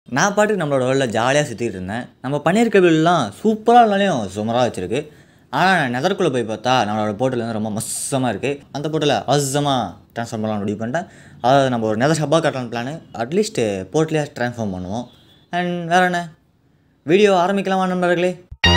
நான் பாட்டுக்கு நம்மளோட வேர்ல்டில் ஜாலியாக சுற்றிட்டு இருந்தேன் நம்ம பண்ணியிருக்க பில்லாம் சூப்பராக இருந்தாலையும் சுமராக வச்சிருக்கு ஆனால் நெதர்க்குள்ளே போய் பார்த்தா நம்மளோட போர்ட்டில் வந்து ரொம்ப மோசமாக இருக்குது அந்த போர்ட்டில் அசமாக ட்ரான்ஸ்ஃபார்ம் பண்ணலாம் முடிவு பண்ணிட்டேன் அதாவது நம்ம ஒரு நெதர் ஷப்பாக கட்டலாம் பிளான் அட்லீஸ்ட் போர்ட்லேயே ட்ரான்ஸ்ஃபார்ம் பண்ணுவோம் அண்ட் வேறு என்ன வீடியோ ஆரம்பிக்கலாமா நண்பர்களே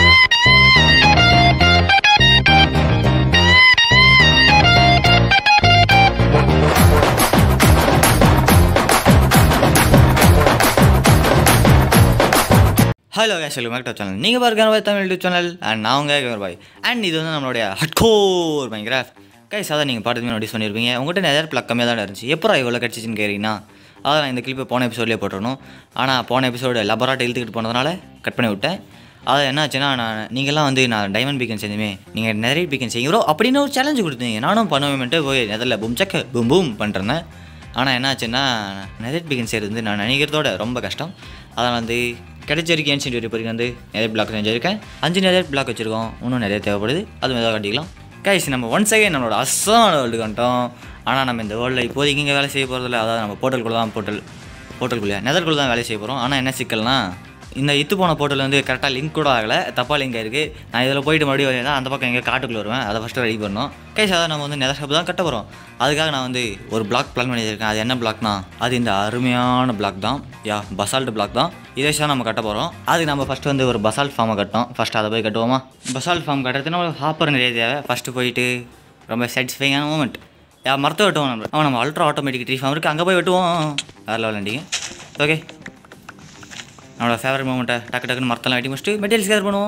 hello guys welcome back to channel நீங்கள் பாருங்க தமிழ் யூடியூப் சேனல் அண்ட் நான் உங்கள் கேமர் பாய் அண்ட் இது வந்து நம்மளுடைய ஹட்கோர் பயங்கர கைஸ் அதான் நீங்கள் பாட்டுமே நோட்டீஸ் பண்ணியிருப்பீங்க உங்கள்கிட்ட நிறைய பிளக் கம்மியாக தான் இருந்துச்சு எப்போ இவ்வளோ கிடச்சிச்சின்னு கேட்குறீங்கன்னா அதான் நான் இந்த கிளிப்பை போன எபிசோட்லேயே போட்டுருணும் ஆனால் போன எபிசோடு லபராட்டை இழுத்துக்கிட்டு போனதுனால கட் பண்ணி விட்டேன் அது என்ன ஆச்சுன்னா நான் நீங்கள்லாம் வந்து நான் டைமண்ட் பீக்கன் செஞ்சுமே நீங்கள் நிறைய பீக்கன் செய்யுங்களோ அப்படின்னு ஒரு சேலஞ்சு கொடுத்தீங்க நானும் பண்ணுவேன்ட்டு போய் நெதரில் பூம் சக்க பூம் பூம் பண்ணிருந்தேன் ஆனால் என்ன ஆச்சுன்னா நெதர் பீக்கன் செய்கிறது வந்து நான் நினைக்கிறதோட ரொம்ப கஷ்டம் அதனால் வந்து கிடைச்ச வரைக்கும் ஏன்ஷியன்ட் வரைக்கும் வரைக்கும் வந்து நிறைய பிளாக் செஞ்சுருக்கேன் அஞ்சு நிறைய பிளாக் வச்சுருக்கோம் இன்னும் நிறைய தேவைப்படுது அது மெதுவாக காட்டிக்கலாம் கைஸ் நம்ம ஒன் செகண்ட் நம்மளோட அஸ்ஸான வேர்ல்டு கண்டோம் ஆனால் நம்ம இந்த வேர்ல்டில் இப்போதைக்கு இங்கே வேலை செய்ய போகிறதில்ல அதாவது நம்ம போர்ட்டலுக்குள்ளே தான் போர்ட்டல் போர்ட்டலுக்குள்ளே நெதர்க்குள்ளே தான் வேலை செய்ய போகிறோம் ஆனால் என்ன சிக்கல்னா இந்த இத்து போன போர்ட்டல் வந்து கரெக்டாக லிங்க் கூட ஆகலை தப்பாக லிங்க் இருக்குது நான் இதில் போயிட்டு மறுபடியும் வரேன் அந்த பக்கம் எங்கே காட்டுக்குள்ளே வருவேன் அதை ஃபஸ்ட்டு ரெடி பண்ணணும் கைஸ் அதை நம்ம வந்து நெதர் ஷாப் தான் கட்ட போகிறோம் அதுக்காக நான் வந்து ஒரு பிளாக் பிளான் பண்ணியிருக்கேன் அது என்ன பிளாக்னா அது இந்த அருமையான பிளாக் தான் யா பசால்ட் பிளாக் தான் இதை வச்சு தான் நம்ம கட்ட போகிறோம் அதுக்கு நம்ம ஃபஸ்ட்டு வந்து ஒரு பசால்ட் ஃபார்மை கட்டணும் ஃபஸ்ட்டு அதை போய் கட்டுவோமா பசால்ட் ஃபார்ம் கட்டுறதுக்கு நம்ம ஹாப்பர் நிறைய தேவை ஃபஸ்ட்டு போயிட்டு ரொம்ப சாட்டிஸ்ஃபைங்கான மூமெண்ட் யா மரத்தை வெட்டுவோம் நம்ம அவன் நம்ம அல்ட்ரா ஆட்டோமேட்டிக் ட்ரீ ஃபார்ம் இருக்குது அங்கே போய் வெட்டுவோம் வேறு லெவல் ஓகே நம்மளோட ஃபேவரட் மூமெண்ட்டை டக்கு டக்குன்னு மரத்தெல்லாம் வெட்டி முடிச்சுட்டு மெட்டீரியல்ஸ் கேர் பண்ணுவோம்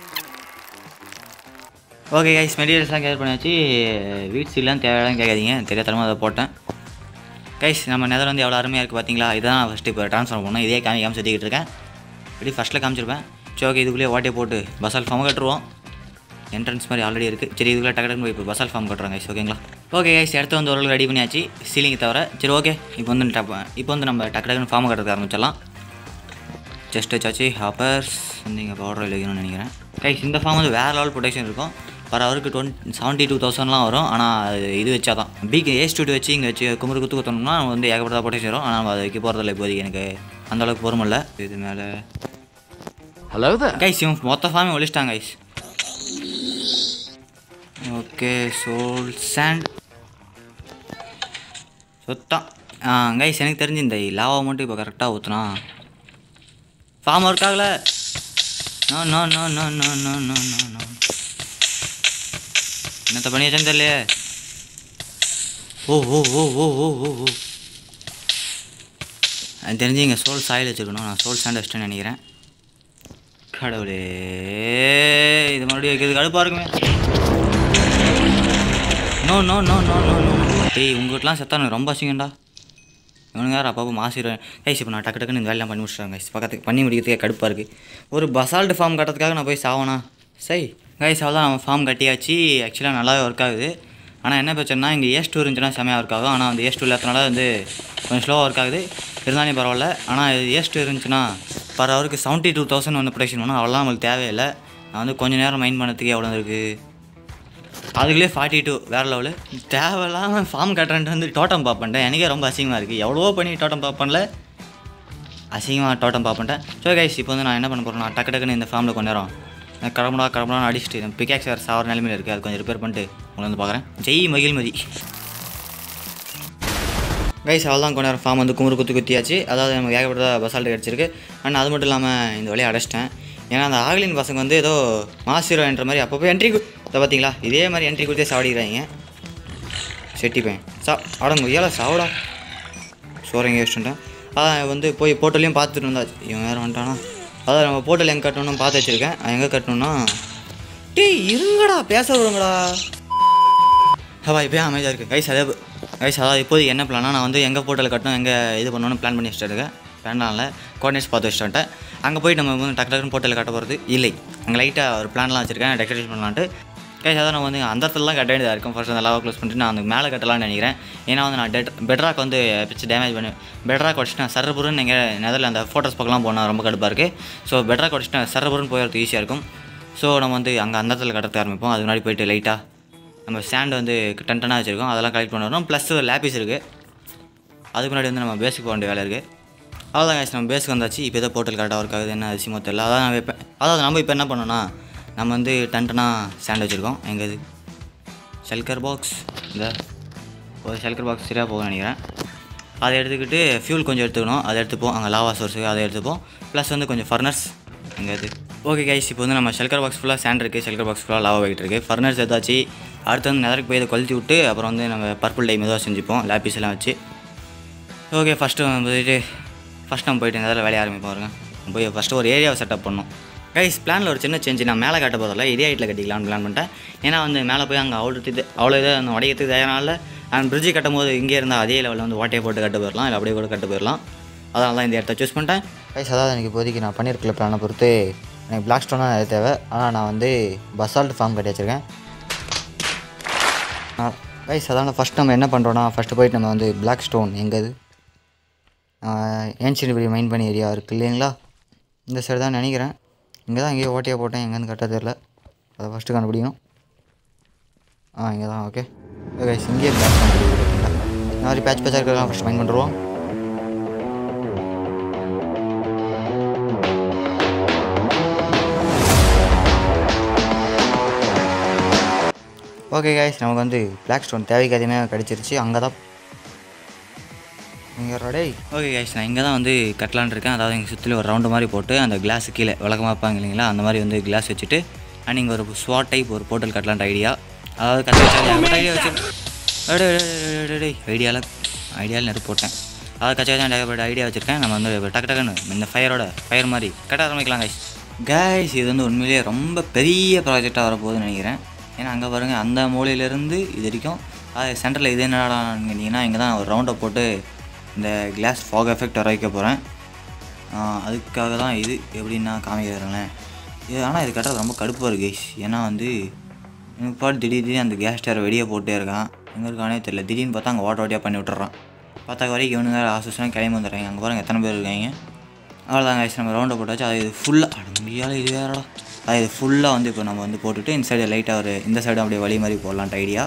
ஓகே கைஸ் மெட்டீரியல்ஸ்லாம் கேர் பண்ணியாச்சு வீட் சீலாம் தேவையான கேட்காதீங்க தெரியாதனமாக அதை போட்டேன் கைஸ் நம்ம நெதர் வந்து எவ்வளோ அருமையாக இருக்குது பார்த்தீங்களா இதான் ஃபஸ்ட்டு இப்போ ட்ரான்ஸ்ஃபர் பண்ணணும் இதே காமி காமி சுற்றிக்கிட்டு இருக்கேன் இப்படி ஃபஸ்ட்டில் காமிச்சிருப்பேன் சரி ஓகே இதுக்குள்ளேயே வாட்டியை போட்டு பசால் ஃபார்ம் கட்டுருவோம் என்ட்ரன்ஸ் மாதிரி ஆல்ரெடி இருக்குது சரி இதுக்குள்ளே டக்கு டக்குன்னு போய் இப்போ பசால் ஃபார்ம் கட்டுறோம் கைஸ் ஓகேங்களா ஓகே கைஸ் இடத்த வந்து ஓரளவுக்கு ரெடி பண்ணியாச்சு சீலிங் தவிர சரி ஓகே இப்போ வந்து டப் இப்போ வந்து நம்ம டக்கு டக்குன்னு ஃபார்ம் கட்டுறதுக்கு ஆரம்பிச்சிடலாம் செஸ்ட் வச்சாச்சு ஹாப்பர்ஸ் வந்து இங்கே பவுடர் வைக்கணும்னு நினைக்கிறேன் கைஸ் இந்த ஃபார்ம் வந்து வேறு லெவல் ப்ரொடெக்ஷன் இருக்கும் பர் ஹவருக்கு டுவெண்ட் செவன்ட்டி டூ தௌசண்ட்லாம் வரும் ஆனால் அது இது வச்சா தான் பிக்கு ஏ ஸ்டூடியோ வச்சு இங்கே வச்சு குமுறு குத்து குத்தணும்னா வந்து ஏகப்பட்ட ப்ரொடெக்ஷன் வரும் ஆனால் நம்ம அதை வைக்க போகிறதில்ல இப்போதைக்கு எனக்கு அந்த அளவுக்கு பொறுமில்ல இது மேலே Hello there. கைஸ் இவன் மொத்த ஃபார்மே ஒழிச்சிட்டாங்க கைஸ் ஓகே சோல் சாண்ட் சுத்தம் ஆ கைஸ் எனக்கு தெரிஞ்சு இந்த லாவா மட்டும் இப்போ கரெக்டாக ஊற்றுனா ஃபார்ம் ஒர்க் ஆகல no no no no no no no no no என்னத்த பண்ணி வச்சேன்னு தெரியலையே ஓ ஓ ஓ ஓ ஓ ஓ ஓ எனக்கு தெரிஞ்சு இங்கே சோல் சாயில் வச்சுருக்கணும் நான் சோல் சாண்ட் வச்சிட்டேன்னு நினைக்கிறேன் கடவுளே இது மறுபடியும் வைக்கிறது கடுப்பாக இருக்குமே no no no no no no டேய் உங்ககிட்டலாம் செத்தா எனக்கு ரொம்ப அசிங்கம்டா இவனுங்க யார் அப்பப்போ மாசிடுவேன் கைஸ் இப்போ நான் டக்கு டக்குன்னு இந்த வேலையெல்லாம் பண்ணி முடிச்சிட்டேன் கைஸ் பக்கத்துக்கு பண்ணி முடிக்கிறதுக்கே கடுப்பாக இருக்குது ஒரு பசால்ட் ஃபார்ம் கட்டுறதுக்காக நான் போய் சாவனா சரி கைஸ் அவ்வளோ நம்ம ஃபார்ம் கட்டியாச்சு ஆக்சுவலாக நல்லாவே ஒர்க் ஆகுது ஆனால் என்ன பிரச்சனைனா இங்கே ஏஸ் டூ இருந்துச்சுன்னா செமையாக ஒர்க் ஆகும் ஆனால் அந்த ஏஸ் டூ இல்லாதனால வந்து கொஞ்சம் ஸ்லோவாக ஒர்க் ஆகுது இருந்தாலும் பரவாயில்ல ஆனால் இது ஏஸ் டூ இருந்துச்சுன்னா பர் ஹவருக்கு செவன்ட்டி டூ தௌசண்ட் வந்து ப்ரொடக்ஷன் பண்ணணும் அவ்வளோலாம் நம்மளுக்கு தேவையில்லை நான் வந்து கொஞ்சம் நேரம் மைண்ட் பண்ணதுக்கு எவ்வளோ இருக்குது அதுக்குள்ளே ஃபார்ட்டி டூ வேறு லெவலு தேவையில்லாமல் ஃபார்ம் கட்டுறேன்ட்டு வந்து டோட்டம் பார்ப்பேன்ட்டேன் எனக்கே ரொம்ப அசிங்கமாக இருக்குது எவ்வளவோ பண்ணி டோட்டம் பார்ப்பேன்ல அசிங்கமாக டோட்டம் பார்ப்பேன்ட்டேன் ஸோ கைஸ் இப்போ வந்து நான் என்ன பண்ண போகிறேன் நான் டக்கு டக்குன்னு இந்த ஃபார்மில் கொஞ்ச நேரம் நான் கடமுடா கடமுடான்னு அடிச்சுட்டு நம்ம பிகாக்ஸ் வேறு சாவர நிலைமையில் இருக்குது அது கொஞ்சம் ரிப்பேர் பண்ணிட்டு உங்களை வந்து பார்க்குறேன் ஜெய் மகிழ்மதி கைஸ் அவள் தான் கொஞ்ச நேரம் ஃபார்ம் வந்து குமுறு குத்து குத்தியாச்சு அதாவது நமக்கு ஏகப்பட்ட பசால்ட்டு கிடச்சிருக்கு அண்ட் அது மட்டும் இல்லாமல் இந்த வழியை அடைச்சிட்டேன் ஏன்னா அந்த ஆகலின் பசங்க வந்து ஏதோ மாசிரோன்ற மாதிரி அப்பப்போ என்ட்ரி இதை பார்த்தீங்களா இதே மாதிரி என்ட்ரி கொடுத்தே சாவடிக்கிறாங்க செட்டிப்பேன் சா அடங்கு ஏழை சாவடா சோறங்க வச்சுட்டேன் அதான் வந்து போய் போட்டோலையும் பார்த்துட்டு இருந்தாச்சு இவன் வேறு வந்துட்டானா அதான் நம்ம போட்டோல் எங்கே கட்டணும்னு பார்த்து வச்சுருக்கேன் எங்கே கட்டணும்னா டேய் இருங்கடா பேச விடுங்கடா ஹவா இப்போ அமைதியாக இருக்குது கைஸ் அதே கைஸ் அதாவது இப்போது என்ன பிளானா நான் வந்து எங்கே போட்டோவில் கட்டணும் எங்கே இது பண்ணணும்னு பிளான் பண்ணி வச்சுட்டு இருக்கேன் பிளான்ல கோஆர்டினேட்ஸ் பார்த்து வச்சுட்டு வந்துட்டேன் அங்கே போய் நம்ம வந்து டக்கு டக்குன்னு போட்டோவில் கட்ட போகிறது இல்லை அங்கே லைட்டாக ஒரு பிளான்லாம் வச்சுருக்கேன் டெக்கரேஷன் பண்ணலான்ட்டு கைஸ் அதான் நான் வந்து அந்த இடத்துலலாம் கட்ட வேண்டியதாக இருக்கும் ஃபர்ஸ்ட் அந்த லவா க்ளோஸ் பண்ணிட்டு நான் அந்த மேலே கட்டலாம்னு நினைக்கிறேன் ஏன்னா வந்து நான் டெட் பெட்ராக் வந்து பிச்சு டேமேஜ் பண்ணி பெட்ராக் உடச்சிட்டு நான் சர்புருன்னு நீங்கள் நெதரில் அந்த ஃபோட்டோஸ் பக்கம்லாம் போனால் ரொம்ப கடுப்பாக இருக்குது ஸோ பெட்ராக் உடச்சிட்டு சர்புருன்னு போகிறது ஈஸியாக இருக்கும் ஸோ நம்ம வந்து அங்கே அந்த இடத்துல கட்டுறதுக்கு ஆரம்பிப்போம் அது முன்னாடி போயிட்டு லைட்டாக நம்ம ஸ்டாண்ட் வந்து டன் டனாக வச்சுருக்கோம் அதெல்லாம் கலெக்ட் பண்ண வரோம் ப்ளஸ் லேபிஸ் இருக்குது அதுக்கு முன்னாடி வந்து நம்ம பேசிக் போக வேண்டிய வேலை இருக்குது அவ்வளோதான் guys நம்ம பேஸ்க்கு வந்தாச்சு இப்போ ஏதோ போர்ட்டல் கரெக்டாக ஒர்க் ஆகுது என்ன அதிசயமோ தெரியல அதான் நம்ம இப்போ அதாவது நம்ம இப்போ என்ன பண்ணோம்னா நம்ம வந்து டன்டனா ஸ்டாண்ட் வச்சுருக்கோம் எங்கே இது ஷெல்கர் பாக்ஸ் இந்த ஒரு ஷெல்கர் பாக்ஸ் சரியாக போகும்னு நினைக்கிறேன் அதை எடுத்துக்கிட்டு ஃபியூல் கொஞ்சம் எடுத்துக்கணும் அதை எடுத்துப்போம் அங்கே லாவா சோர்ஸுக்கு அதை எடுத்துப்போம் ப்ளஸ் வந்து கொஞ்சம் ஃபர்னர்ஸ் எங்கே இது ஓகே கைஸ் இப்போ வந்து நம்ம ஷெல்கர் பாக்ஸ் ஃபுல்லாக சாண்ட் இருக்குது ஷெல்கர் பாக்ஸ் ஃபுல்லாக லாவா போயிட்டு இருக்குது ஃபர்னர்ஸ் எடுத்தாச்சு அடுத்து வந்து நெதருக்கு போய் இதை கொளுத்தி விட்டு அப்புறம் வந்து நம்ம பர்பிள் டை மெதுவாக செஞ்சுப்போம் லேப்பிஸ் எல்லாம் வச்சு ஓகே ஃபஸ்ட்டு போயிட்டு ஃபஸ்ட் நம்ம போயிட்டு இந்த வேலையை ஆரம்பிப்போம் பாருங்க போய் ஃபஸ்ட்டு ஒரு ஏரியாவை செட்டப் பண்ணோம் கைஸ் பிளானில் ஒரு சின்ன சேஞ்ச் நான் மேலே காட்ட போதில்ல இதே ஹைட்டில் கட்டிக்கலாம்னு பிளான் பண்ணிட்டேன் ஏன்னா வந்து மேலே போய் அங்கே அவ்வளோ இது அவ்வளோ இதை அந்த உடையத்துக்கு தயாரானால அண்ட் பிரிட்ஜு கட்டும் போது இங்கே இருந்தால் அதே லெவலில் வந்து ஓட்டையை போட்டு கட்டு போயிடலாம் இல்லை அப்படியே கூட கட்டு போயிடலாம் அதனால தான் இந்த இடத்த சூஸ் பண்ணிட்டேன் கைஸ் அதாவது எனக்கு இப்போதைக்கு நான் பண்ணியிருக்கல பிளானை பொறுத்து எனக்கு பிளாக் ஸ்டோனாக நிறைய தேவை ஆனால் நான் வந்து பசால்ட் ஃபார்ம் கட்டி வச்சுருக்கேன் கைஸ் அதான் ஃபஸ்ட் நம்ம என்ன பண்ணுறோன்னா ஃபஸ்ட்டு போயிட்டு நம்ம வந்து பிளாக் ஸ்டோன் எங்கே இது ஏன்ஷியன் இப்படி மைண்ட் பண்ணி ஏரியா இருக்குது இல்லைங்களா இந்த சைடு தான் நினைக்கிறேன் இங்கே தான் எங்கேயோ ஓட்டையாக போட்டேன் எங்கேருந்து கரெக்டாக தெரில அதை ஃபஸ்ட்டு கண்டுபிடிக்கணும் ஆ இங்கே தான் ஓகே ஓகே இங்கேயே பிளாக் ஸ்டோன் கண்டுபிடிக்கிறீங்களா இந்த மாதிரி பேட்ச் பேட்சாக இருக்கிறதெல்லாம் ஃபஸ்ட் மைண்ட் பண்ணுறோம் ஓகே கைஸ் நமக்கு வந்து பிளாக் ஸ்டோன் தேவைக்கு அதிகமாக கிடச்சிருச்சு அங்கே தான் இங்கே ரெடே ஓகே கைஸ் நான் இங்கே தான் வந்து கட்டலான் இருக்கேன் அதாவது எங்கள் சுற்றிலும் ஒரு ரவுண்டு மாதிரி போட்டு அந்த கிளாஸ் கீழே விளக்கமாக வைப்பாங்க இல்லைங்களா அந்த மாதிரி வந்து கிளாஸ் வச்சுட்டு அண்ட் இங்கே ஒரு ஸ்வாட் டைப் ஒரு போர்ட்டல் கட்டலான்ட்டு ஐடியா அதாவது கட்ட வச்சா ஐடியா வச்சு ஐடியாவில் ஐடியாவில் நெருப்பு போட்டேன் அதாவது கச்சா தான் ஏகப்பட்ட ஐடியா வச்சுருக்கேன் நம்ம வந்து இப்ப டக்கு டக்குன்னு இந்த ஃபயரோட ஃபயர் மாதிரி கட்ட ஆரம்பிக்கலாம் கைஸ் கைஸ் இது வந்து உண்மையிலேயே ரொம்ப பெரிய ப்ராஜெக்டாக வரப்போகுதுன்னு நினைக்கிறேன் ஏன்னா அங்கே பாருங்கள் அந்த மூலையிலேருந்து இது வரைக்கும் அது சென்டரில் இது என்னடான்னு கேட்டிங்கன்னா இங்கே தான் ஒரு ரவுண்டை போட்டு இந்த கிளாஸ் ஃபாக் எஃபெக்ட் வர வைக்க போகிறேன் அதுக்காக தான் இது எப்படின்னா காமிக்கிறேன் இது ஆனால் இது கட்டுறது ரொம்ப கடுப்பாக இருக்குது கைஸ் ஏன்னா வந்து எனக்கு பாட்டு திடீர் திடீர்னு அந்த கேஸ் ஸ்டாரை வெளியே போட்டே இருக்கான் எங்கே இருக்கானே தெரியல திடீர்னு பார்த்தா அங்கே ஓட்ட ஓட்டியாக பண்ணி விட்டுறான் பார்த்தா வரைக்கும் இவனுங்க ஆசோசனம் கிளம்பி வந்துடுறாங்க அங்கே பாருங்கள் எத்தனை பேர் இருக்காங்க அவ்வளோதான் கைஸ் நம்ம ரவுண்டை போட்டாச்சு அது இது ஃபுல்லாக அட முடியாத இது வேறடா அது இது ஃபுல்லாக வந்து இப்போ நம்ம வந்து போட்டுட்டு இந்த சைடு லைட்டாக ஒரு இந்த சைடு அப்படியே வழி மாதிரி போடலான்ட்டு ஐடியா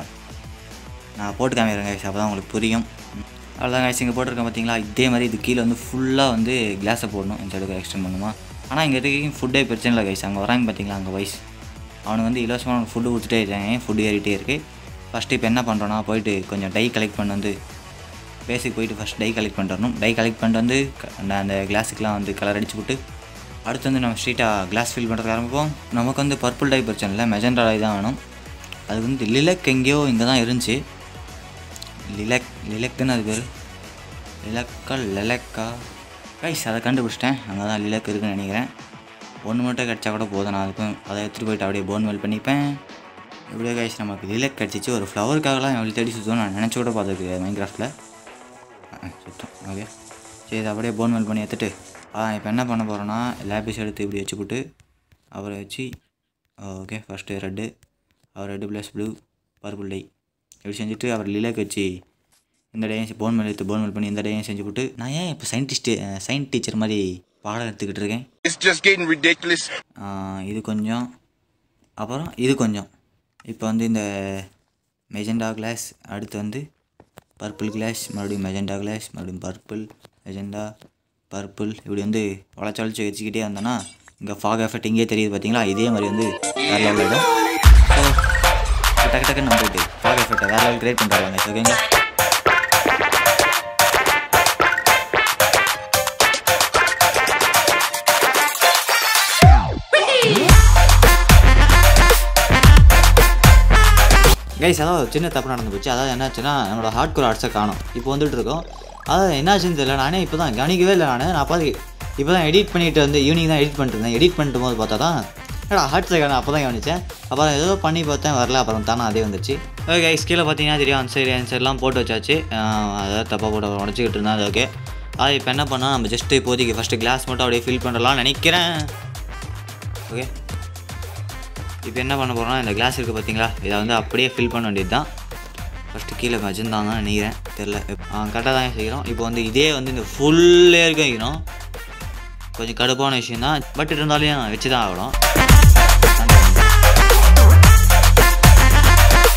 நான் போட்டு காமிக்கிறேன் கைஸ் அப்போ தான் உங்களுக்கு புரியும் அவ்வளோதான் கைஸ் இங்கே போட்டிருக்கேன் பார்த்தீங்களா இதே மாதிரி இது கீழே வந்து ஃபுல்லாக வந்து கிளாஸை போடணும் இந்த சைடுக்கு எக்ஸ்டெண்ட் பண்ணுமா ஆனால் இங்கே இருக்க ஃபுட்டே பிரச்சனை இல்லை கைஸ் அங்கே வராங்க பார்த்தீங்களா அங்கே வயசு அவனுக்கு வந்து இலவசமாக ஃபுட்டு கொடுத்துட்டே இருக்காங்க ஃபுட்டு ஏறிட்டே இருக்குது ஃபஸ்ட்டு இப்போ என்ன பண்ணுறோன்னா போயிட்டு கொஞ்சம் டை கலெக்ட் பண்ணி வந்து பேசிக் போயிட்டு ஃபஸ்ட் டை கலெக்ட் பண்ணிட்டு வரணும் டை கலெக்ட் பண்ணிட்டு வந்து க- அந்த- அந்த கிளாஸுக்கெலாம் வந்து கலர் அடிச்சு விட்டு அடுத்து வந்து நம்ம ஸ்ட்ரீட்டாக கிளாஸ் ஃபில் பண்ணுறதுக்கு ஆரம்பிப்போம் நமக்கு வந்து பர்பிள் டை பிரச்சனை இல்லை மெஜெண்டா டை தான் வேணும் அது வந்து லிலக் எங்கேயோ இங்கே தான் இருந்துச்சு லிலக் லிலக்குன்னு அது பேர் லிலக்கா லெலக்கா கைஸ் அதை கண்டுபிடிச்சிட்டேன் அங்கே தான் லிலக் இருக்குன்னு நினைக்கிறேன் ஒன்று மட்டும் கிடச்சா கூட போதும் நான் அதுக்கும் அதை எடுத்துகிட்டு போயிட்டு அப்படியே போன் வெல் பண்ணிப்பேன் எப்படியோ கைஸ் நமக்கு லிலக் கிடச்சிச்சு ஒரு ஃப்ளவருக்காகலாம் எவ்வளோ தேடி சுற்றும் நான் நினச்சி கூட பார்த்துருக்கு மைண்ட் கிராஃப்டில் சுத்தம் ஓகே சரி இதை அப்படியே போன் வெல் பண்ணி எடுத்துட்டு ஆ இப்போ என்ன பண்ண போகிறோன்னா லேபிஸ் எடுத்து இப்படி வச்சுப்புட்டு அவரை வச்சு ஓகே ஃபஸ்ட்டு ரெட்டு அவர் red plus blue purple tie இப்படி செஞ்சுட்டு அவர் லிலக் வச்சு இந்த டேயும் போன் மேல் எடுத்து போன் மேல் பண்ணி இந்த டேயும் செஞ்சு போட்டு நான் ஏன் இப்போ சயின்டிஸ்ட்டு சயின்ஸ் டீச்சர் மாதிரி பாடம் எடுத்துக்கிட்டு இருக்கேன் It's just getting ridiculous. ஆ, இது கொஞ்சம் அப்புறம் இது கொஞ்சம் இப்போ வந்து இந்த மெஜெண்டா கிளாஸ் அடுத்து வந்து பர்பிள் கிளாஸ் மறுபடியும் மெஜெண்டா கிளாஸ் மறுபடியும் பர்பிள் மெஜெண்டா பர்பிள் இப்படி வந்து வளைச்சு வளைச்சு வச்சுக்கிட்டே வந்தோன்னா இங்கே ஃபாக் எஃபெக்ட் இங்கே தெரியுது பார்த்தீங்களா இதே மாதிரி வந்து வேறு லெவலில் இடம் ஸோ டக்கு டக்குன்னு நம்ம போயிட்டு ஃபாக் எஃபெக்ட்டை வேறு லெவல் கிரியேட் பண்ணுறாங்க ஓகேங்களா கைஸ் அதாவது ஒரு சின்ன தப்பு நடந்து போச்சு அதாவது என்னாச்சுன்னா நம்மளோட ஹார்ட் கோர் ஆர்ட்ஸை காணும் இப்போ வந்துட்டு இருக்கோம் அதாவது என்னாச்சுன்னு தெரியல நானே இப்போ தான் கவனிக்கவே இல்லை நான் நான் பார்த்து இப்போ தான் எடிட் பண்ணிட்டு வந்து ஈவினிங் தான் எடிட் பண்ணிட்டு இருந்தேன் எடிட் பண்ணிட்டு போது பார்த்தா தான் ஏடா ஹார்ட்ஸை காணும் அப்போ தான் கவனிச்சேன் அப்புறம் ஏதோ பண்ணி பார்த்தேன் வரல அப்புறம் தானே அதே வந்துச்சு ஓகே கைஸ் கீழே பார்த்தீங்கன்னா தெரியும் அந்த சைடு அந்த சைட்லாம் போட்டு வச்சாச்சு ஆஹ் அதாவது தப்பாக போட்டு உடச்சிக்கிட்டு இருந்தால் அது ஓகே அது இப்போ என்ன பண்ணால் நம்ம ஜஸ்ட்டு இப்போதைக்கு ஃபஸ்ட்டு கிளாஸ் மட்டும் அப்படியே ஃபில் பண்ணலாம்னு நினைக்கிறேன் ஓகே இப்போ என்ன பண்ண போகிறோம்னா இந்த கிளாஸ் இருக்குது பார்த்தீங்களா இதை வந்து அப்படியே ஃபில் பண்ண வேண்டியது தான் ஃபஸ்ட்டு கீழே வச்சுருந்தாங்க நினைக்கிறேன் தெரில கரெக்டாக தான் செய்கிறோம் இப்போ வந்து இதே வந்து இந்த ஃபுல்லே இருக்க வைக்கணும் கொஞ்சம் கடுப்பான விஷயம் தான் பட் இருந்தாலும் வச்சு தான் ஆகணும்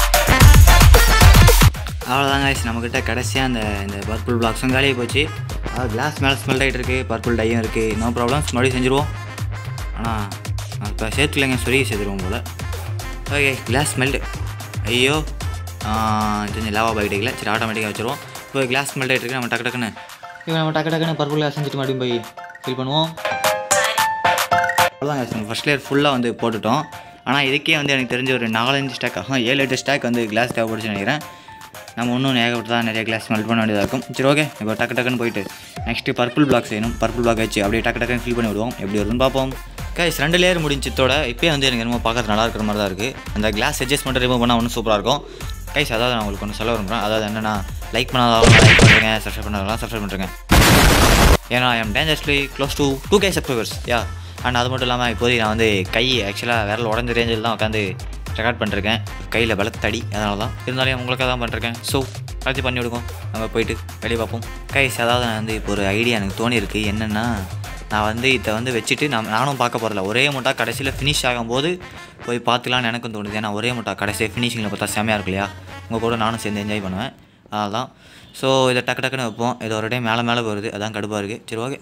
அவ்வளோதாங்க guys, நம்மக்கிட்ட கடைசியாக அந்த இந்த பர்பிள் பிளாக்ஸும் காலியாக போச்சு அது கிளாஸ் மேலே ஸ்மெல் ஆகிட்டு இருக்குது பர்பிள் டையும் இருக்குது நோ ப்ராப்ளம்ஸ் மறுபடியும் செஞ்சுருவோம் ஆனால் நான் இப்போ சேர்த்துலைங்க சொல்லி சேர்த்துருவோம் போல் ஓகே கிளாஸ் ஸ்மெல்டு ஐயோ கொஞ்சம் லாவா பைட்டிக்கல சரி ஆட்டோமேட்டிக்காக வச்சுருவோம் இப்போ கிளாஸ் ஸ்மெல்ட் ஆகிட்டு இருக்கு நம்ம டக்கு டக்குன்னு இப்போ நம்ம டக்கு டக்குன்னு பர்பிள் செஞ்சுட்டு மறுபடியும் போய் ஃபில் பண்ணுவோம் அவ்வளோதான் guys, நம்ம ஃபஸ்ட் லேயர் ஃபுல்லாக வந்து போட்டுட்டோம் ஆனால் இதுக்கே வந்து எனக்கு தெரிஞ்ச ஒரு நாலஞ்சு ஸ்டாக் ஆகும் ஏழு எட்டு ஸ்டாக் வந்து கிளாஸ் தேவைப்படுச்சுன்னு நினைக்கிறேன் நம்ம இன்னும் ஏகப்பட்டதா நிறைய கிளாஸ் மெல்ட் பண்ண வேண்டியதாக இருக்கும் சரி ஓகே இப்போ டக்கு டக்குன்னு போயிட்டு நெக்ஸ்ட்டு பர்பிள் பிளாக் செய்யணும் பர்பிள் பிளாக் வச்சு அப்படியே டக்கு டக்குன்னு ஃபில் பண்ணி விடுவோம் எப்படி வருதுன்னு பார்ப்போம் கைஸ் ரெண்டு லேயர் முடிஞ்சதோட இப்போயே வந்து எனக்கு என்னமோ பார்க்கறது நல்லா இருக்கிற மாதிரி தான் இருக்குது அந்த கிளாஸ் எட்ஜஸ்ட் மட்டும் ரிமூவ் பண்ணால் ஒன்றும் சூப்பராக இருக்கும் கைஸ் அதாவது நான் உங்களுக்கு ஒன்று சொல்ல விரும்புகிறேன் அதாவது என்னென்னா லைக் பண்ணாதவங்க லைக் பண்ணுறேங்க சப்ஸ்கிரைப் பண்ணாதவங்க சப்ஸ்கிரைப் பண்ணுறேங்க ஏன்னா I am dangerously close to two K subscribers yeah and அது மட்டும் இல்லாமல் இப்போதைக்கு நான் வந்து கை ஆக்சுவலாக விரல் உடஞ்ச ரேஞ்சில் தான் உட்காந்து ரெக்கார்ட் பண்ணிருக்கேன் கையில் பலத்த தடி அதனால தான் இருந்தாலும் உங்களுக்காக தான் பண்ணிருக்கேன் ஸோ கழிச்சு பண்ணி விடுவோம் நம்ம போயிட்டு வெளியே பார்ப்போம் கைஸ் அதாவது நான் வந்து இப்போ ஒரு ஐடியா எனக்கு தோணியிருக்கு என்னென்னா நான் வந்து இதை வந்து வச்சுட்டு நான் நானும் பார்க்க போகிறல ஒரே முட்டா கடைசியில் ஃபினிஷ் ஆகும்போது போய் பார்த்துக்கலான்னு எனக்கும் தோணுது ஏன்னா ஒரே முட்டா கடைசியாக ஃபினிஷிங்கில் பார்த்தா செமையாக இருக்கு இல்லையா உங்கள் கூட நானும் சேர்ந்து என்ஜாய் பண்ணுவேன் அதனால் ஸோ இதை டக்கு டக்குன்னு வைப்போம் இது ஒரு டைம் மேலே மேலே வருது அதான் கடுப்பாக இருக்குது சரி ஓகே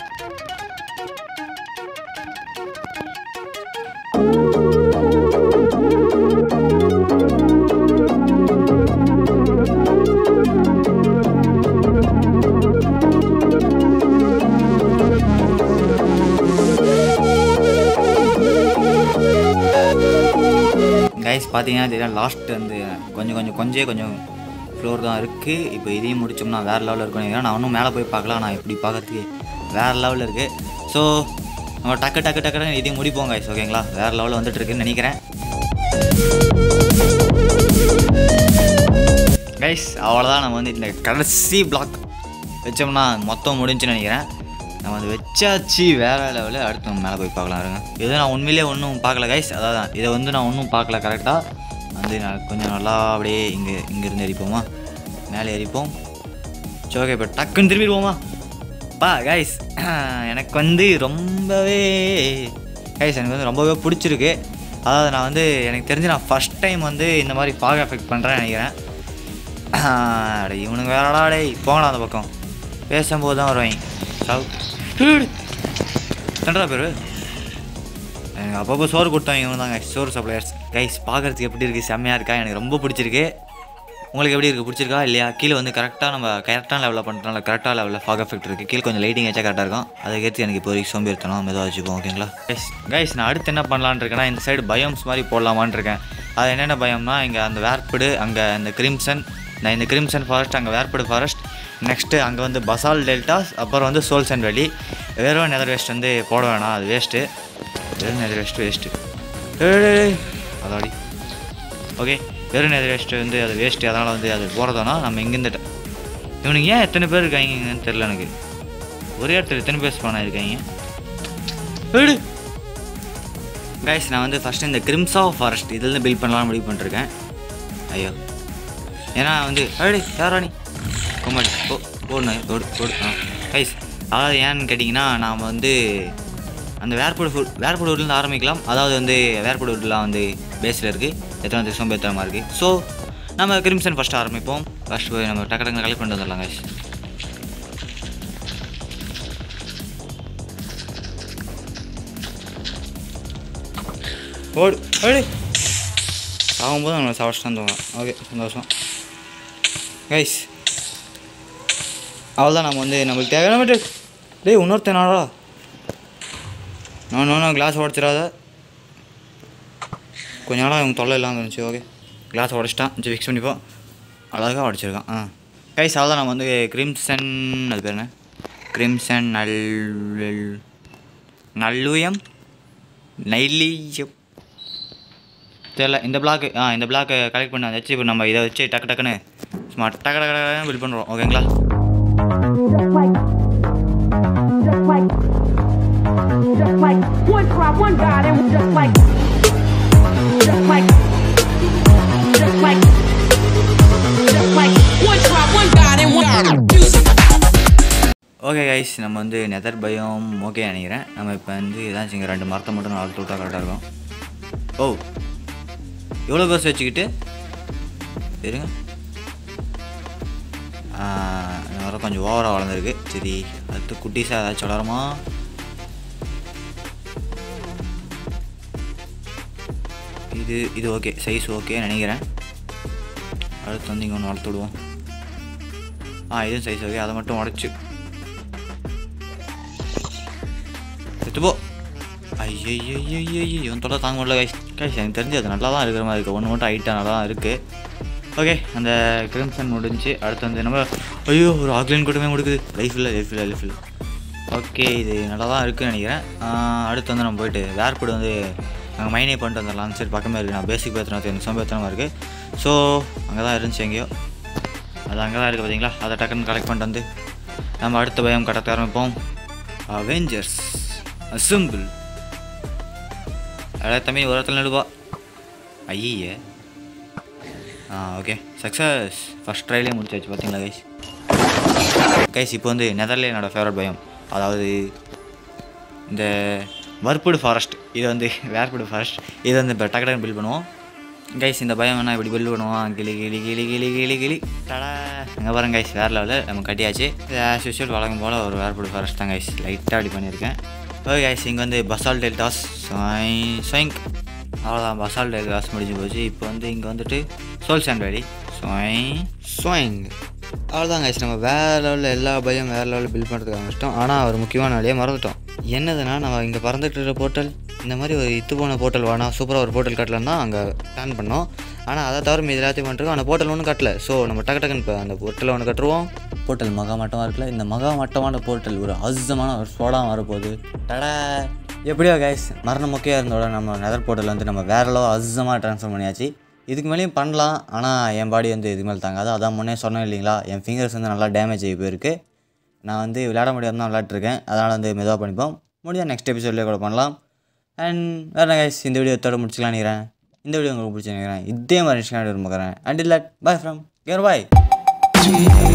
கைஸ் பார்த்தீங்கன்னா தெரியும் லாஸ்ட் வந்து கொஞ்சம் கொஞ்சம் கொஞ்சம் கொஞ்சம் ஃப்ளோர் தான் இருக்குது இப்போ இதையும் முடிச்சோம்னா வேறு லெவலில் இருக்கும் நினைக்கிறேன். நான் இன்னும் மேலே போய் பார்க்கலாம் நான் இப்படி பார்க்கறதுக்கு வேறு லெவலில் இருக்குது ஸோ நம்ம டக்கு டக்கு டக்குன்னு இதையும் முடிப்போம் கைஸ் ஓகேங்களா வேறு லெவலில் வந்துட்டு இருக்குன்னு நினைக்கிறேன் கைஸ் அவ்வளோதான் நம்ம வந்து இந்த கடைசி பிளாக் வச்சோம்னா மொத்தம் முடிஞ்சுன்னு நினைக்கிறேன் நம்ம அது வச்சாச்சு வேற லெவலில் அடுத்து நம்ம மேலே போய் பார்க்கலாம் இருங்க இது நான் உண்மையிலே ஒன்றும் பார்க்கல கைஸ் அதான் இதை வந்து நான் ஒன்றும் பார்க்கல கரெக்டாக வந்து நான் கொஞ்சம் நல்லா அப்படியே இங்கே இங்கேருந்து எரிப்போமா மேலே எரிப்போம் சரி ஓகே இப்போ டக்குன்னு திரும்பிடுவோமா பா கைஸ் எனக்கு வந்து ரொம்பவே கைஸ் எனக்கு வந்து ரொம்பவே பிடிச்சிருக்கு அதாவது நான் வந்து எனக்கு தெரிஞ்சு நான் ஃபஸ்ட் டைம் வந்து இந்த மாதிரி ஃபாக் எஃபெக்ட் பண்ணுறேன்னு நினைக்கிறேன் அட இவனுங்க வேறடா டேய் போங்கடா அந்த பக்கம் பேசும்போது தான் வருவாங்க சாவு தண்டா பேர் எனக்கு அப்பப்போ சோறு கொடுத்தாங்க இவங்க தாங்க சோறு சப்ளையர்ஸ் கைஸ் பார்க்குறதுக்கு எப்படி இருக்குது செம்மையாக இருக்கா எனக்கு ரொம்ப பிடிச்சிருக்கு உங்களுக்கு எப்படி இருக்குது பிடிச்சிருக்கா இல்லையா கீழே வந்து கரெக்டாக நம்ம கரெக்டான லெவலில் பண்ணுறோம்ல கரெக்டாக லெவலில் ஃபாக் எஃபெக்ட் இருக்குது கீழே கொஞ்சம் லைட்டிங் வச்சா கரெக்டாக இருக்கும் அதுக்கேற்று எனக்கு இப்போ வரைக்கும் சோம்பேறித்தனம் மெதுவாக வச்சுப்போம் ஓகேங்களா கைஸ் கைஸ் நான் அடுத்து என்ன பண்ணலான்னு இருக்கேன்னா இந்த சைடு பயோம்ஸ் மாதிரி போடலாமான்னு இருக்கேன் அது என்னென்ன பயம்னா இங்கே அந்த வேர்படு அங்கே இந்த கிரிம்சன் நான் இந்த கிரிம்சன் ஃபாரஸ்ட் அங்கே வேர்படு ஃபாரஸ்ட் நெக்ஸ்ட்டு அங்கே வந்து பசால் டெல்டாஸ் அப்புறம் வந்து சோல்சன் வேலி வெறும் நெதர் வேஸ்ட் வந்து போட வேணாம் அது வேஸ்ட்டு வெறும் நெதர் வேஸ்ட் வேஸ்ட்டு அதாடி ஓகே வெறும் நெதர் வேஸ்ட்டு வந்து அது வேஸ்ட்டு அதனால் வந்து அது போகிறதுனா நம்ம இங்கேருந்து இவனுக்கு ஏன் எத்தனை பேர் இருக்காங்கன்னு தெரில எனக்கு ஒரே இடத்துல எத்தனை பேர் ஸ்பான் இருக்காங்க வீடு கைஸ் நான் வந்து ஃபஸ்ட்டு இந்த கிரிம்ஸா ஃபாரஸ்ட் இதுலேருந்து பில்ட் பண்ணலாம்னு முடிவு பண்ணிருக்கேன் ஐயோ ஏன்னா வந்து அடி யாராணி கொம்மாடி ஓ ஓடுனு ஓடு ஓடு ஆ கைஸ் அதாவது ஏன்னு கேட்டிங்கன்னா நாம் வந்து அந்த வேர்புடு ஃபுட் வேர்புடு வுட்லேருந்து ஆரம்பிக்கலாம் அதாவது வந்து வேர்புடு வுட்லாம் வந்து பேஸில் இருக்குது எத்தனை திசம் பேத்தனமாக இருக்குது ஸோ நம்ம கிரிம்சன் ஃபஸ்ட்டு ஆரம்பிப்போம் ஃபஸ்ட்டு போய் நம்ம டக்கு டக்கு கலெக்ட் பண்ணிட்டு வந்துடலாம் கைஸ் ஓடு ஓடு சாகும்போது நம்மளை சாப்பிட்டு தான் தோணும் ஓகே சந்தோஷம் கைஸ் அவ்வளோதான் நம்ம வந்து நம்மளுக்கு தேவையான மட்டும் டேய் இன்னொருத்தனாடா நான் நான் கிளாஸ் உடச்சிடாத கொஞ்ச நாளாக அவங்க தொல்லை இல்லாமல் இருந்துச்சு ஓகே கிளாஸ் உடச்சிட்டான் கொஞ்சம் ஃபிக்ஸ் பண்ணிப்போம் அழகாக உடச்சிருக்கான் ஆ கைஸ் அவ்வளோதான் நம்ம வந்து கிரிம்சன் அது பேர் என்ன கிரிம்சன் நல் நல்லுயம் நைலியம் தெரியல இந்த பிளாக்கு ஆ இந்த பிளாக்கை கலெக்ட் பண்ணி வச்சு இப்போ நம்ம இதை வச்சு டக்கு டக்குன்னு சும்மா டக்கு டக்கு டக்கு பில் பண்ணுறோம் ஓகேங்களா Just like, just like, just like one cry, one God, and just like, just like, just like, just like one cry, one God, and one music. Okay guys நம்ம வந்து நெதர் பயம் ஓகே நினைக்கிறேன் நம்ம இப்போ வந்து ஏதாச்சும் இங்கே ரெண்டு மரத்தை மட்டும் நாலு விட்டா கரெக்டாக இருக்கும் ஓ எவ்வளோ பேர்ஸ் வச்சுக்கிட்டு இருங்க இந்த வர கொஞ்சம் ஓவராக வளர்ந்துருக்கு சரி அடுத்து குட்டீஸாக ஏதாச்சும் வளருமா இது இது ஓகே சைஸ் ஓகே நினைக்கிறேன் அடுத்து வந்து இங்கே ஒன்று வளர்த்து விடுவோம் ஆ இதுவும் சைஸ் ஓகே அதை மட்டும் உடச்சி எடுத்து போ ஐயய்யய்யய்யய்ய இவன் தொலை தாங்க முடியல கைஸ் கைஸ் எனக்கு தெரிஞ்சு அது நல்லா தான் இருக்கிற மாதிரி இருக்குது ஒன்று மட்டும் ஹைட்டாக நல்லா தான் இருக்குது ஓகே அந்த கிரிம்சன் முடிஞ்சு அடுத்து வந்து நம்ம ஐயோ ஒரு ஆக்லைன் கூட்டமே முடிக்குது லைஃப் இல்லை லைஃப் இல்லை லைஃப் இல்லை ஓகே இது நல்லா தான் இருக்குன்னு நினைக்கிறேன் ஆஹ் அடுத்து வந்து நம்ம போயிட்டு வேர்புட் வந்து நாங்கள் மைனே பண்ணிட்டு வந்துடலாம் சரி பக்கமே இருக்குது நான் பேசிக் பேத்தினா எனக்கு சம்பேத்தனமாக இருக்குது ஸோ அங்கே தான் இருந்துச்சு எங்கேயோ அது அங்கே தான் இருக்குது பார்த்தீங்களா அதை டக்குன்னு கலெக்ட் பண்ணிட்டு வந்து நம்ம அடுத்த பயம் கடத்த ஆரம்பிப்போம் அவெஞ்சர்ஸ் அசம்பிள் அடே தம்பி ஒரு இடத்துல நடுவா ஐயே ஆ ஓகே சக்ஸஸ் ஃபஸ்ட் ட்ரைலே முடிச்சாச்சு பார்த்தீங்களா கைஸ் கைஸ் இப்போ வந்து நெதர்லே என்னோடய ஃபேவரட் பயம் அதாவது இந்த வர்ப்புடு ஃபாரஸ்ட் இது வந்து வேர்புடு ஃபாரஸ்ட் இது வந்து இப்போ டக்கு பில்ட் பண்ணுவோம் கைஸ் இந்த பயம் வேணா இப்படி பில்ட் பண்ணுவோம் கிளி கிளி கிளி கிளி கிளி கிளி டடா அங்கே பாருங்க கைஸ் வேறு லெவலில் நம்ம கட்டியாச்சு இது ஆஸ் யூஸ்வல் வழங்கும் போல் ஒரு வேர்புடு ஃபாரஸ்ட் தான் கைஸ் லைட்டாக அப்படி பண்ணியிருக்கேன் ஓகே கைஸ் இங்கே வந்து பசால் டெல்டாஸ் ஸ்வைங்க் அவ்வளோதான் பசால் டெல்டாஸ் முடிஞ்சு போச்சு இப்போ வந்து இங்கே வந்துட்டு சோல் சாண்ட் வேலி ஸ்வைங் ஸ்வைங் அவ்வளோதான் கைஸ் நம்ம வேறு லெவலில் எல்லா பயம் வேறு லெவலில் பில்ட் பண்ணுறதுக்கு ஆரம்பிச்சிட்டோம் ஆனால் ஒரு முக்கியமான வேலையை மறந்துட்டோம் என்னதுன்னா நம்ம இங்கே பறந்துட்டு இருக்கிற போர்ட்டல் இந்த மாதிரி ஒரு இத்து போன போர்ட்டல் வேணாம் சூப்பராக ஒரு போர்ட்டல் கட்டலன்னு தான் அங்கே பிளான் பண்ணோம் ஆனால் அதை தவிர மீது எல்லாத்தையும் பண்ணிருக்கோம் அந்த போர்ட்டல் ஒன்றும் கட்டல ஸோ நம்ம டக்கு டக்குன்னு இப்போ அந்த போர்ட்டலை ஒன்று கட்டுருவோம் போர்ட்டல் மகா மட்டமாக இருக்குல்ல இந்த மகா மட்டமான போர்ட்டல் ஒரு அசுத்தமான ஒரு ஸ்போடாக வரப்போகுது டடா எப்படியோ கைஸ் மரண மொக்கையாக இருந்தோட நம்ம நெதர் போர்ட்டல் வந்து நம்ம வேற லெவல் அசுத்தமாக ட்ரான்ஸ்ஃபர் பண்ணியாச்சு இதுக்கு மேலேயும் பண்ணலாம் ஆனால் என் பாடி வந்து இதுக்கு மேலே தாங்காது அதான் முன்னே சொன்னேன் இல்லைங்களா என் ஃபிங்கர்ஸ் வந்து நல்லா டேமேஜ் ஆகி போயிருக்கு நான் வந்து விளையாட முடியாது தான் விளையாட்டுருக்கேன் அதனால் வந்து மெதுவாக பண்ணிப்போம் முடிஞ்சால் நெக்ஸ்ட் எபிசோட்லேயே கூட பண்ணலாம் அண்ட் வேறு கைஸ் இந்த வீடியோ எத்தோட முடிச்சுக்கலாம் நினைக்கிறேன் இந்த வீடியோ உங்களுக்கு பிடிச்சி நினைக்கிறேன் இதே மாதிரி இன்ஸ்டாகிராம் பார்க்குறேன் அண்ட் இல்லை பாய் ஃப்ரம் கேர் பாய்